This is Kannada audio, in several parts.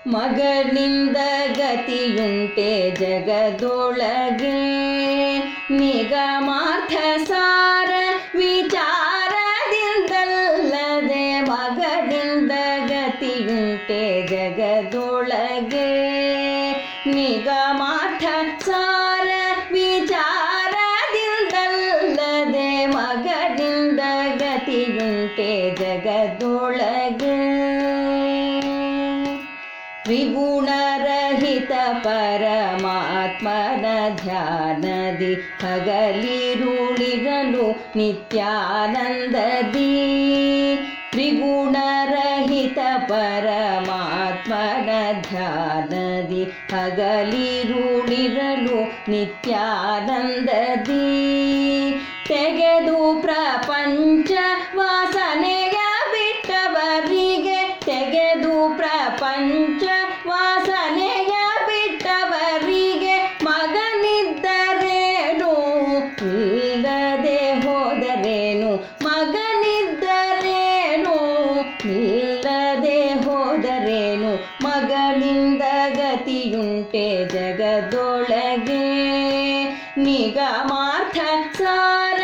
ಮಗನಿಂದ ಗತಿಯುಂಟೆ ಜಗದೊಳಗೆ ನಿಗಮಾರ್ಥ ಸಾರ ವಿಚಾರದಿಂದಲ್ಲದೆ ಮಗನಿಂದ ಗತಿಯುಂಟೆ ಜಗದೊಳಗೆ ನಿಗಮಾರ್ಥ ಸಾರ ವಿಚಾರದಿಂದಲ್ಲದೆ ಮಗನಿಂದ ಗತಿಯುಂಟೆ ಜಗದೊಳಗೆ ತ್ರಿಗುಣರಹಿತ ಪರಮಾತ್ಮನ ಧ್ಯಾನದಿ ಹಗಲಿರುಳಿರಲು ನಿತ್ಯಾನಂದದಿ ತ್ರಿಗುಣರಹಿತ ಪರಮಾತ್ಮನ ಧ್ಯಾನದಿ ಹಗಲಿರುಳಿರಲು ನಿತ್ಯಾನಂದದಿ ತೆಗೆದು ಪ್ರಪಂಚ ವಾಸನೆಯ ಬಿಟ್ಟವರಿಗೆ ತೆಗೆದು ಪ್ರಪಂಚ ವಾಸನೆಯ ಬಿಟ್ಟವರಿಗೆ ಮಗನಿದ್ದರೇನು ಇಲ್ಲದೆ ಹೋದರೇನು ಮಗನಿದ್ದರೇನು ಇಲ್ಲದೆ ಹೋದರೇನು ಮಗನಿಂದ ಗತಿಯುಂಟೆ ಜಗದೊಳಗೆ ನಿಗಮಾರ್ಥ ಸಾರ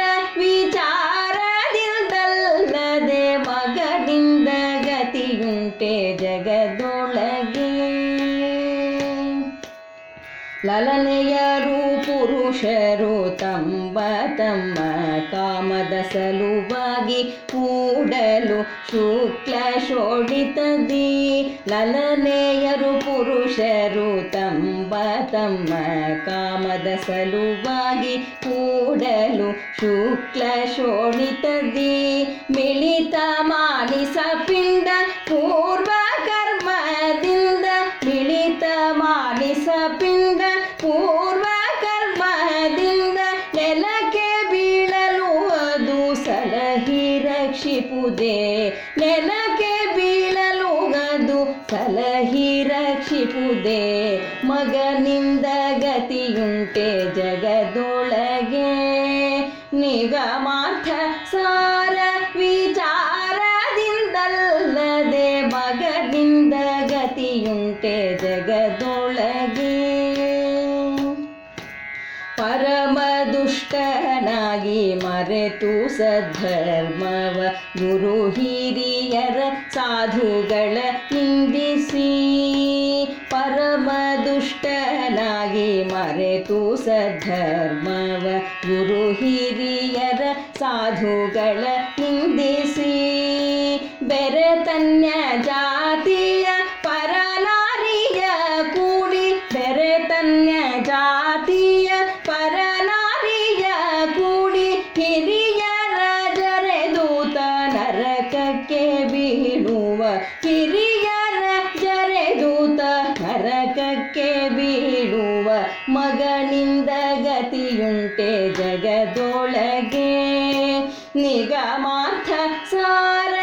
ವಿಚಾರದಿಲ್ಲದೆ ಮಗನಿಂದ ಗತಿಯುಂಟೆ ಜಗದೊಳಗೆ ಲಲನೆಯರು ಪುರುಷರು ತಮ್ಮ ತಮ್ಮ ಕಾಮದ ಸಲುವಾಗಿ ಕೂಡಲು ಶುಕ್ಲ ಶೋಡಿತದಿ ಲಲನೆಯರು ಪುರುಷರು ತಮ್ಮ ತಮ್ಮ ಕಾಮದ ಸಲುವಾಗಿ ಕೂಡಲು ಶುಕ್ಲ ಶೋಣಿತದಿ ಮಿಳಿತ ಮಾನಿಸ ಪಿಂಡ ಪೂರ್ವ ಕರ್ಮದಿಂದ ಮಿಳಿತ ಮಾನಿಸ ಪಿಂಡ ಪೂರ್ವ ಕರ್ಮದಿಂದ ನೆಲಕ್ಕೆ ಬೀಳಲು ಅದು ಸಲಹಿ ರಕ್ಷಿಪುದೇ ನೆಲಕ್ಕೆ ಬೀಳಲು ಅದು ಸಲಹಿ ರಕ್ಷಿಪುದೇ ಮಗನಿಂದ ಗತಿಯುಂಟೆ ಜಗದೊಳಗೆ ನಿಗಮಾರ್ಥ ಸಾರ ವಿಚಾರದಿಂದಲ್ಲದೆ ಮಗನಿಂದ ಗತಿಯುಂಟೆ ಜಗದೊಳಗೆ ಪರಮ ದುಷ್ಟನಾಗಿ ಮರೆತು ಸದ್ಧರ್ಮವ ಗುರು ಹಿರಿಯರ ಸಾಧುಗಳ ನಿಂದಿಸಿ ಪರಮ ದುಷ್ಟನಾಗಿ ಮರೆತು ಸದ್ಧರ್ಮವ ಗುರು ಹಿರಿಯರ ಸಾಧುಗಳ ನಿಂದಿಸಿ ಬೆರೆತನ್ಯ ಜಾತಿಯ ಪರನಾರಿಯ ಕೂಡಿ ಬೆರೆತನ್ಯ ಜಾತಿಯ ಪರನಾರಿಯ ಕೂಡಿ ಹಿರಿಯರ ಜರೆದೂತ ನರಕಕ್ಕೆ ಬೀಳುವ ಹಿರಿಯರ ಜರೆದೂತ ನರಕಕ್ಕೆ ಬೀಳುವ ಮಗನಿಂದ ಗತಿಯುಂಟೆ ಜಗದೊಳಗೆ ನಿಗಮಾರ್ಥ ಸಾರ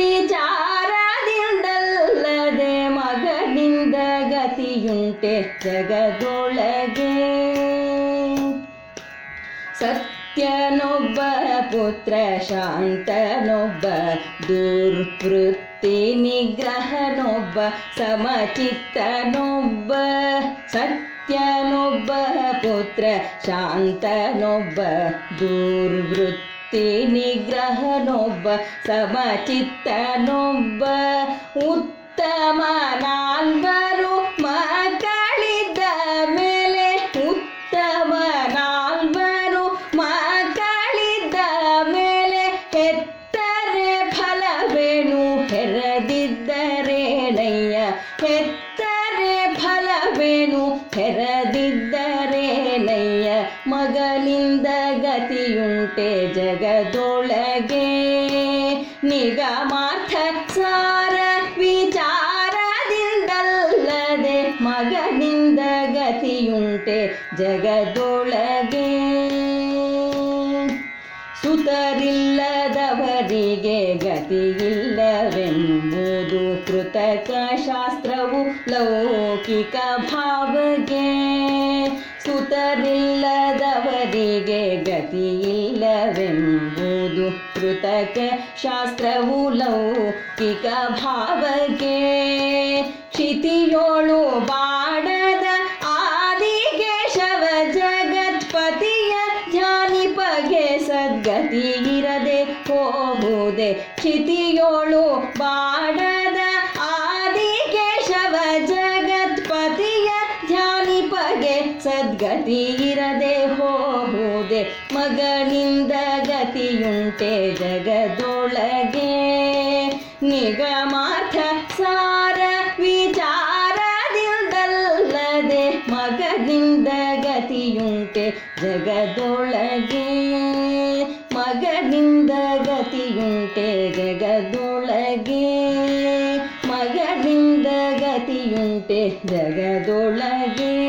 ವಿಚಾರದಿಂದಲ್ಲದೆ ಮಗನಿಂದ ಗತಿಯುಂಟೆ ಜಗದೊಳಗೆ ಸತ್ಯನೊಬ್ಬ ಪುತ್ರ ಶಾಂತನೊಬ್ಬ ದುರ್ವೃತ್ತಿ ನಿಗ್ರಹನೊಬ್ಬ ಸಮಚಿತ್ತನೊಬ್ಬ ಸತ್ಯನೊಬ್ಬ ಪುತ್ರ ಶಾಂತನೊಬ್ಬ ದುರ್ವೃತ್ತಿ ನಿಗ್ರಹನೊಬ್ಬ ಸಮಚಿತ್ತನೊಬ್ಬ ಉತ್ತಮ ನಾಲ್ವರು ಮಕ್ಕಳಿದ್ದ ಮೇಲೆ ಉತ್ತಮ ನಾಲ್ವರು ಮಕ್ಕಳಿದ್ದ ಮೇಲೆ ಹೆತ್ತರೆ ಫಲವೇನು ಹೆರದಿದ್ದರೇನಯ್ಯ ಹೆತ್ತರೆ ಫಲವೇನು ಹೆರದಿದ್ದರೇನಯ್ಯ ಮಗನಿಂದ ಗತಿಯುಂಟೆ ಜಗದೊಳಗೆ ನಿಗಮಾರ್ಥ ಸಾರ ವಿಚಾರದಿಂದಲ್ಲದೆ ಮಗನಿಂದ ಗತಿಯುಂಟೆ ಜಗದೊಳಗೆ ಸುತರಿಲ್ಲದವರಿಗೆ ಗತಿಯಿಲ್ಲವೆಂಬುದು ಕೃತಕ ಶಾಸ್ತ್ರವು ಲೌಕಿಕ ಭಾವಗೆ ಸುತರಿಲ್ಲದವರಿಗೆ ಗತಿಯಿಲ್ಲವೆಂಬುದು ಕೃತಕ ಶಾಸ್ತ್ರವು ಲೌಕಿಕ ಭಾವಗೆ ಕ್ಷಿತಿಯೋಳು ಬಾಡದ ಆದಿಕೇಶವ ಜಗತ್ಪತಿಯ ಧ್ಯಾನಿಪಗೆ ಸದ್ಗತಿ ಇರದೆ ಹೋಗುವುದೇ ಕ್ಷಿತಿಯೋಳು ಬಾಡದ ಆದಿಕೇಶವ ಜಗತ್ಪತಿಯ ಧ್ಯಾನಿಪಗೆ ಸದ್ಗತಿ ಇರದೆ ಹೋಗುವುದೇ ಮಗನಿಂದ ಗತಿಯುಂಟೆ ಜಗದೊಳಗೆ ನಿಗಮಾರ್ಥ ಸಾರ ವಿಚಾರದಿಂದಲ್ಲದೆ ಮಗನಿಂದ ಗತಿಯುಂಟೆ ಜಗದೊಳಗೆ ಮಗನಿಂದ ಗತಿಯುಂಟೆ ಜಗದೊಳಗೆ ಮಗನಿಂದ ಗತಿಯುಂಟೆ ಜಗದೊಳಗೆ